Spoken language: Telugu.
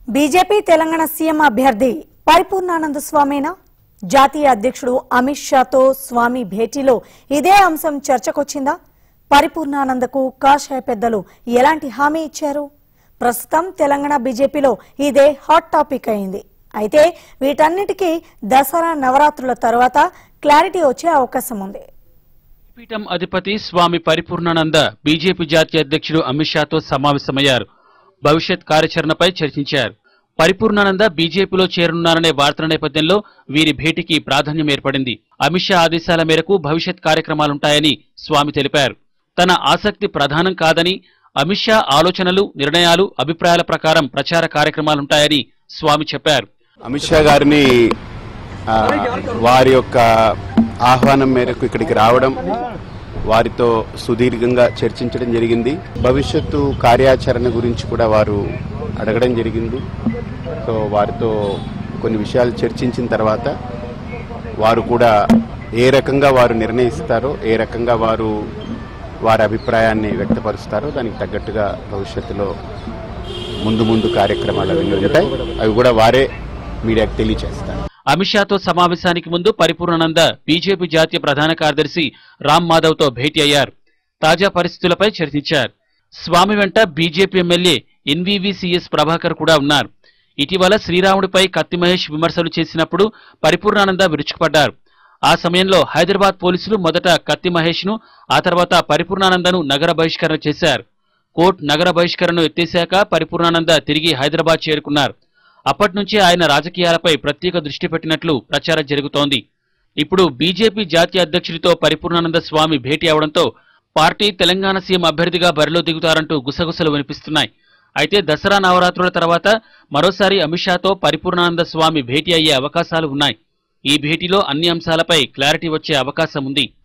బీజేపీ తెలంగాణ సీఎం అభ్యర్థి పరిపూర్ణానంద స్వామేనా జాతీయ అధ్యక్షుడు అమిత్ షాతో స్వామి భేటీలో ఇదే అంశం చర్చకొచ్చిందా పరిపూర్ణానందకు కాషాయ పెద్దలు ఎలాంటి హామీ ఇచ్చారు ప్రస్తుతం తెలంగాణ బీజేపీలో ఇదే హాట్ టాపిక్ అయింది అయితే వీటన్నిటికీ దసరా నవరాత్రుల తర్వాత క్లారిటీ వచ్చే అవకాశం ఉంది పీఠం అధిపతి స్వామి పరిపూర్ణానంద బీజేపీ జాతీయ అధ్యక్షుడు అమిత్ షాతో సమావేశమయ్యారు భవిష్యత్ కార్యాచరణపై చర్చించారు పరిపూర్ణానంద బీజేపీలో చేరనున్నారనే వార్తల నేపథ్యంలో వీరి భేటీకి ప్రాధాన్యం ఏర్పడింది అమిత్ షా ఆదేశాల మేరకు భవిష్యత్ కార్యక్రమాలుంటాయని స్వామి తెలిపారు తన ఆసక్తి ప్రధానం కాదని అమిత్ షా ఆలోచనలు నిర్ణయాలు అభిప్రాయాల ప్రకారం ప్రచార కార్యక్రమాలుంటాయని స్వామి చెప్పారు అమిత్ షా గారిని ఆ, వారి యొక్క ఆహ్వానం మేరకు ఇక్కడికి రావడం వారితో సుదీర్ఘంగా చర్చించడం జరిగింది భవిష్యత్తు కార్యాచరణ గురించి కూడా వారు అడగడం జరిగింది సో వారితో కొన్ని విషయాలు చర్చించిన తర్వాత వారు కూడా ఏ రకంగా వారు నిర్ణయిస్తారో ఏ రకంగా వారు వారి అభిప్రాయాన్ని వ్యక్తపరుస్తారో దానికి తగ్గట్టుగా భవిష్యత్తులో ముందు ముందు కార్యక్రమాలు అవి జరుగుతాయి అవి కూడా వారే మీడియాకు తెలియచేస్తారు అమిత్ షాతో సమావేశానికి ముందు పరిపూర్ణానంద బీజేపీ జాతీయ ప్రధాన కార్యదర్శి రామ్ మాధవ్ తో భేటీ అయ్యారు తాజా పరిస్థితులపై చర్చించారు స్వామి వెంట బీజేపీ ఎమ్మెల్యే ఎన్వీవీసీఎస్ ప్రభాకర్ కూడా ఉన్నారు ఇటీవల శ్రీరాముడిపై కత్తి మహేష్ విమర్శలు చేసినప్పుడు పరిపూర్ణానంద విరుచుకుపడ్డారు ఆ సమయంలో హైదరాబాద్ పోలీసులు మొదట కత్తి మహేష్ ను ఆ తర్వాత పరిపూర్ణానందను నగర బహిష్కరణ చేశారు కోర్టు నగర బహిష్కరణను ఎత్తేశాక పరిపూర్ణానంద తిరిగి హైదరాబాద్ చేరుకున్నారు అప్పటి నుంచి ఆయన రాజకీయాలపై ప్రత్యేక దృష్టి పెట్టినట్లు ప్రచారం జరుగుతోంది ఇప్పుడు బీజేపీ జాతీయ అధ్యక్షుడితో పరిపూర్ణానంద స్వామి భేటీ అవడంతో పార్టీ తెలంగాణ సీఎం అభ్యర్థిగా బరిలో దిగుతారంటూ గుసగుసలు వినిపిస్తున్నాయి అయితే దసరా నవరాత్రుల తర్వాత మరోసారి అమిత్ షాతో పరిపూర్ణానంద స్వామి భేటీ అయ్యే అవకాశాలు ఉన్నాయి ఈ భేటీలో అన్ని అంశాలపై క్లారిటీ వచ్చే అవకాశం ఉంది